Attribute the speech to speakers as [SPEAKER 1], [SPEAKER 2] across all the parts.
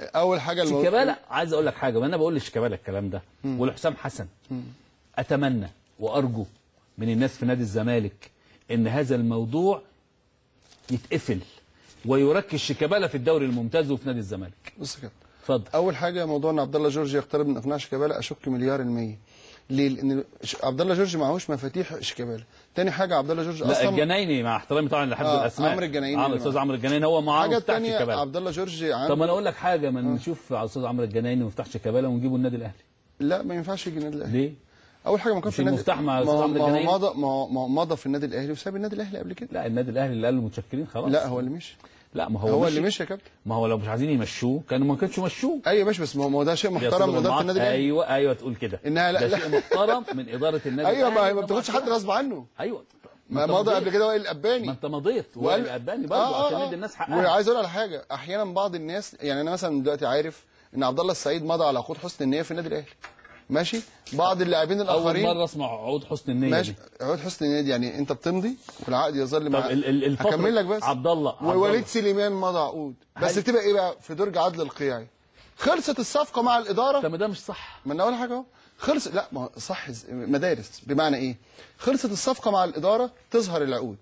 [SPEAKER 1] اول حاجه المو...
[SPEAKER 2] شيكابالا عايز اقول لك حاجه وانا بقول لشيكابالا الكلام ده ولحسام حسن اتمنى وارجو من الناس في نادي الزمالك ان هذا الموضوع يتقفل ويركز شيكابالا في الدوري الممتاز وفي نادي الزمالك
[SPEAKER 1] بص كده
[SPEAKER 2] اتفضل
[SPEAKER 1] اول حاجه موضوع ان عبد الله جورج يقترب من اقناع شيكابالا اشك مليار المية ليه؟ لان ش- عبد الله جورج معهوش مفاتيح شيكابالا تاني حاجه عبد الله جورج
[SPEAKER 2] لا
[SPEAKER 1] اصلا
[SPEAKER 2] الجنايني مع احترامي طبعا لحفظ
[SPEAKER 1] آه،
[SPEAKER 2] الاسماء
[SPEAKER 1] عمرو الجنايني
[SPEAKER 2] عمرو
[SPEAKER 1] اللي
[SPEAKER 2] الاستاذ
[SPEAKER 1] معاه.
[SPEAKER 2] عمرو الجنايني هو معاه
[SPEAKER 1] حاجه
[SPEAKER 2] مفتاح
[SPEAKER 1] تانية
[SPEAKER 2] شيكابالا
[SPEAKER 1] عبد الله جورج
[SPEAKER 2] طب
[SPEAKER 1] عنده
[SPEAKER 2] ما انا اقول لك حاجه ما نشوف على الاستاذ عمرو الجنايني مفتاح شيكابالا ونجيبه النادي الاهلي
[SPEAKER 1] لا ما ينفعش يجي النادي الاهلي
[SPEAKER 2] ليه؟
[SPEAKER 1] اول حاجه ما كان
[SPEAKER 2] مش
[SPEAKER 1] في النادي
[SPEAKER 2] المفتاح مع
[SPEAKER 1] ما
[SPEAKER 2] أستاذ
[SPEAKER 1] هو-
[SPEAKER 2] عمرو
[SPEAKER 1] ما هو
[SPEAKER 2] الجنايني؟
[SPEAKER 1] مضى ما هو- ما هو مضى في النادي الاهلي وساب النادي الاهلي قبل كده
[SPEAKER 2] لا النادي الاهلي اللي قالوا متشكرين خلاص
[SPEAKER 1] لا هو اللي مشي
[SPEAKER 2] لا ما هو,
[SPEAKER 1] هو
[SPEAKER 2] مشي.
[SPEAKER 1] اللي مشي يا كابتن
[SPEAKER 2] ما هو لو مش عايزين يمشوه كانوا ما كانش مشوه
[SPEAKER 1] ايوه ماشي بس ما هو- ما هو ده شيء
[SPEAKER 2] يا
[SPEAKER 1] محترم
[SPEAKER 2] أستاذ
[SPEAKER 1] من اداره
[SPEAKER 2] المعاط-
[SPEAKER 1] النادي الاهلي
[SPEAKER 2] ايوه ايوه تقول كده
[SPEAKER 1] إنها لا-
[SPEAKER 2] ده
[SPEAKER 1] لا.
[SPEAKER 2] شيء محترم من اداره النادي
[SPEAKER 1] ايوه ما هي
[SPEAKER 2] الأهلي
[SPEAKER 1] ما بتاخدش حد غصب عنه
[SPEAKER 2] ايوه
[SPEAKER 1] ما
[SPEAKER 2] أنت
[SPEAKER 1] مضى
[SPEAKER 2] مضيت.
[SPEAKER 1] قبل كده وائل
[SPEAKER 2] ما
[SPEAKER 1] الاباني
[SPEAKER 2] انت مضيت
[SPEAKER 1] وقال-
[SPEAKER 2] وقال برضه عشان ندي الناس حقها
[SPEAKER 1] وعايز اقول على حاجه احيانا بعض الناس يعني انا مثلا دلوقتي عارف ان عبد الله السعيد مضى على عقود حسن النيه في النادي الاهلي ماشي بعض اللاعبين
[SPEAKER 2] اول
[SPEAKER 1] الاخرين
[SPEAKER 2] مره اسمع عقود حسن النيه
[SPEAKER 1] ماشي
[SPEAKER 2] دي
[SPEAKER 1] عقود حسن النيه دي يعني انت بتمضي والعقد يظل
[SPEAKER 2] طب
[SPEAKER 1] مع
[SPEAKER 2] ال- ال- الفترة-
[SPEAKER 1] هكمل لك بس
[SPEAKER 2] عبد الله عبد
[SPEAKER 1] ووليد
[SPEAKER 2] الله.
[SPEAKER 1] سليمان مضى عقود بس
[SPEAKER 2] هل-
[SPEAKER 1] تبقى ايه بقى في درج عدل القيعي خلصت الصفقه مع الاداره
[SPEAKER 2] طب ما ده مش صح
[SPEAKER 1] ما انا اول حاجه اهو خلص لا ما هو صح ز- مدارس بمعنى ايه خلصت الصفقه مع الاداره تظهر العقود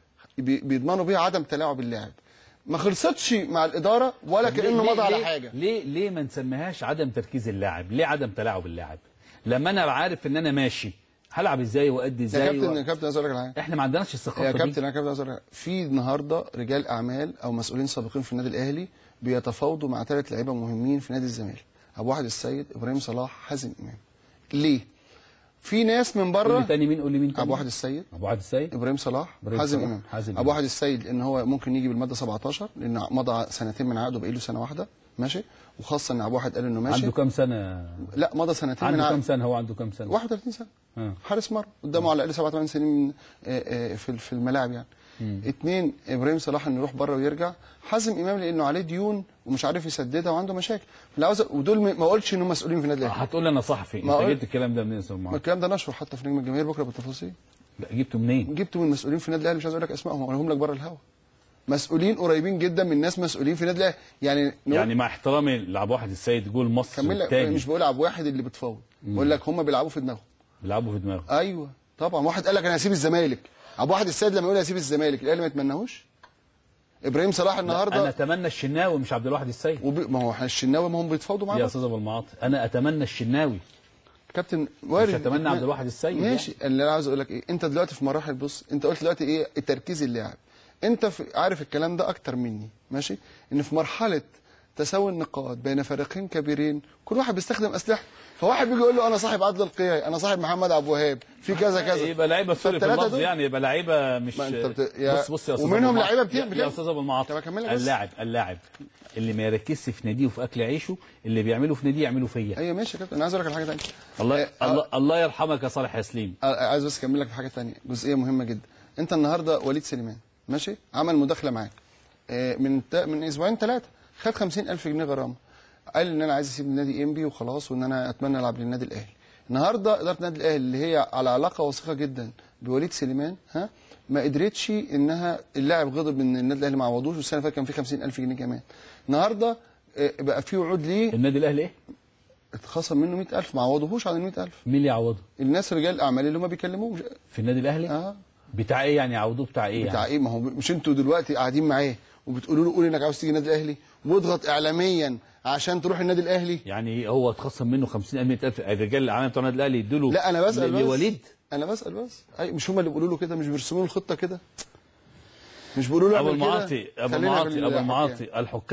[SPEAKER 1] بي- بيضمنوا بيها عدم تلاعب اللاعب ما خلصتش مع الاداره ولا كانه
[SPEAKER 2] ليه-
[SPEAKER 1] مضى على
[SPEAKER 2] ليه-
[SPEAKER 1] حاجه
[SPEAKER 2] ليه ليه ما نسميهاش عدم تركيز اللاعب ليه عدم تلاعب اللاعب لما انا عارف ان انا ماشي هلعب ازاي وادي
[SPEAKER 1] يا
[SPEAKER 2] ازاي
[SPEAKER 1] كابتن
[SPEAKER 2] و...
[SPEAKER 1] يا كابتن عايز اقول لك على حاجه
[SPEAKER 2] احنا ما عندناش الثقافه
[SPEAKER 1] يا
[SPEAKER 2] دي
[SPEAKER 1] كابتن يا كابتن عايز أقول لك على حاجة. في النهارده رجال اعمال او مسؤولين سابقين في النادي الاهلي بيتفاوضوا مع ثلاث لعيبه مهمين في نادي الزمالك ابو واحد السيد ابراهيم صلاح حازم امام ليه في ناس من
[SPEAKER 2] قول لي
[SPEAKER 1] بره
[SPEAKER 2] تاني مين قول لي مين تاني
[SPEAKER 1] ابو واحد السيد
[SPEAKER 2] ابو واحد السيد
[SPEAKER 1] ابراهيم صلاح
[SPEAKER 2] إبراهيم
[SPEAKER 1] حازم
[SPEAKER 2] صلاح،
[SPEAKER 1] امام
[SPEAKER 2] حازم
[SPEAKER 1] ابو
[SPEAKER 2] إمام.
[SPEAKER 1] واحد السيد ان هو ممكن يجي بالماده 17 لان مضى سنتين من عقده باقي له سنه واحده ماشي وخاصه ان ابو واحد قال انه ماشي
[SPEAKER 2] عنده كام سنه
[SPEAKER 1] لا مضى سنتين من
[SPEAKER 2] عنده كام
[SPEAKER 1] عقده
[SPEAKER 2] سنه هو عنده كام سنه
[SPEAKER 1] 31 سنه
[SPEAKER 2] آه.
[SPEAKER 1] حارس مرمى قدامه على الاقل 7 8 سنين آه، آه، في في الملاعب يعني اثنين ابراهيم صلاح انه يروح بره ويرجع حازم امام لانه عليه ديون ومش عارف يسددها وعنده مشاكل لا عاوز ودول ما قلتش انهم مسؤولين في النادي الاهلي
[SPEAKER 2] هتقول لي انا صحفي
[SPEAKER 1] ما
[SPEAKER 2] انت
[SPEAKER 1] قلت-
[SPEAKER 2] جبت الكلام ده منين يا استاذ
[SPEAKER 1] ما
[SPEAKER 2] معاذ؟
[SPEAKER 1] الكلام ده نشره حتى في نجم الجماهير بكره بالتفاصيل
[SPEAKER 2] لا جبته منين
[SPEAKER 1] جبته من مسؤولين في النادي الاهلي مش عايز اقول لك اسمائهم هقولهم لك بره الهوا مسؤولين قريبين جدا من ناس مسؤولين في النادي الاهلي يعني نقول-
[SPEAKER 2] يعني مع احترامي لعبد واحد السيد جول مصر
[SPEAKER 1] كمل لك
[SPEAKER 2] الثاني
[SPEAKER 1] مش بقول عبد واحد اللي بتفاوض بقول لك هم بيلعبوا في دماغهم
[SPEAKER 2] بيلعبوا في دماغه
[SPEAKER 1] ايوه طبعا واحد قال لك انا هسيب الزمالك ابو واحد السيد لما يقول هسيب الزمالك الاهلي ما يتمناهوش ابراهيم صلاح
[SPEAKER 2] انا
[SPEAKER 1] النهارده
[SPEAKER 2] اتمنى الشناوي مش عبد الواحد السيد
[SPEAKER 1] وبي... ما هو احنا الشناوي ما هم بيتفاوضوا مع
[SPEAKER 2] يا
[SPEAKER 1] بعض
[SPEAKER 2] استاذ ابو المعاطي انا اتمنى الشناوي
[SPEAKER 1] كابتن وارد
[SPEAKER 2] مش اتمنى عبد الواحد السيد
[SPEAKER 1] ماشي اللي انا عاوز اقول لك ايه انت دلوقتي في مراحل بص انت قلت دلوقتي ايه تركيز اللاعب انت في عارف الكلام ده اكتر مني ماشي ان في مرحله تساوي النقاط بين فريقين كبيرين كل واحد بيستخدم اسلحه فواحد بيجي يقول له انا صاحب عدل القيعي انا صاحب محمد عبد الوهاب في كذا كذا
[SPEAKER 2] يبقى لعيبه سوري في
[SPEAKER 1] فالتلاتة
[SPEAKER 2] اللفظ
[SPEAKER 1] دول-
[SPEAKER 2] يعني يبقى لعيبه مش
[SPEAKER 1] ما أنت بت- يا-
[SPEAKER 2] بص بص يا استاذ
[SPEAKER 1] ومنهم
[SPEAKER 2] أبو المعاطي.
[SPEAKER 1] لعيبة بتيجي-
[SPEAKER 2] يا-
[SPEAKER 1] بتيجي-
[SPEAKER 2] يا استاذ ابو المعاطي
[SPEAKER 1] طب أكمل لك بس.
[SPEAKER 2] اللاعب اللاعب اللي ما يركزش في ناديه وفي اكل عيشه اللي بيعمله في ناديه يعمله فيا
[SPEAKER 1] ايوه ماشي يا كابتن انا عايز اقول لك على حاجه ثانيه
[SPEAKER 2] الله
[SPEAKER 1] آه،
[SPEAKER 2] الله الله يرحمك يا صالح يا سليم
[SPEAKER 1] آه، عايز بس اكمل لك في حاجه ثانيه جزئيه مهمه جدا انت النهارده وليد سليمان ماشي عمل مداخله معاك آه، من تا- من اسبوعين ثلاثه خد 50000 جنيه غرامه قال ان انا عايز اسيب النادي ام بي وخلاص وان انا اتمنى العب للنادي الاهلي النهارده اداره النادي الاهلي اللي هي على علاقه وثيقه جدا بوليد سليمان ها ما قدرتش انها اللاعب غضب ان النادي الاهلي ما عوضوش والسنه اللي فاتت كان في 50000 جنيه كمان النهارده آه، بقى في وعود ليه
[SPEAKER 2] النادي الاهلي ايه؟
[SPEAKER 1] اتخصم منه 100000 ما عوضوهوش عن ال 100000
[SPEAKER 2] مين اللي يعوضه؟
[SPEAKER 1] الناس رجال الاعمال اللي هم بيكلموهم
[SPEAKER 2] في النادي الاهلي؟
[SPEAKER 1] اه
[SPEAKER 2] بتاع ايه يعني يعوضوه بتاع ايه
[SPEAKER 1] بتاع
[SPEAKER 2] يعني؟
[SPEAKER 1] ايه ما هو مش انتوا دلوقتي قاعدين معاه وبتقولوا له قول انك عاوز تيجي النادي الاهلي واضغط اعلاميا عشان تروح النادي الاهلي
[SPEAKER 2] يعني هو اتخصم منه 50 100000 الرجال الاعمال بتوع النادي الاهلي يدوا له
[SPEAKER 1] لا انا بسال بس
[SPEAKER 2] لوليد
[SPEAKER 1] انا بسال بس أي مش هم اللي بيقولوا له كده مش بيرسموا له الخطه كده مش بيقولوا له
[SPEAKER 2] ابو
[SPEAKER 1] اعمل كده؟
[SPEAKER 2] المعاطي ابو
[SPEAKER 1] خلينا في
[SPEAKER 2] المعاطي ابو
[SPEAKER 1] الحكام.
[SPEAKER 2] المعاطي الحكام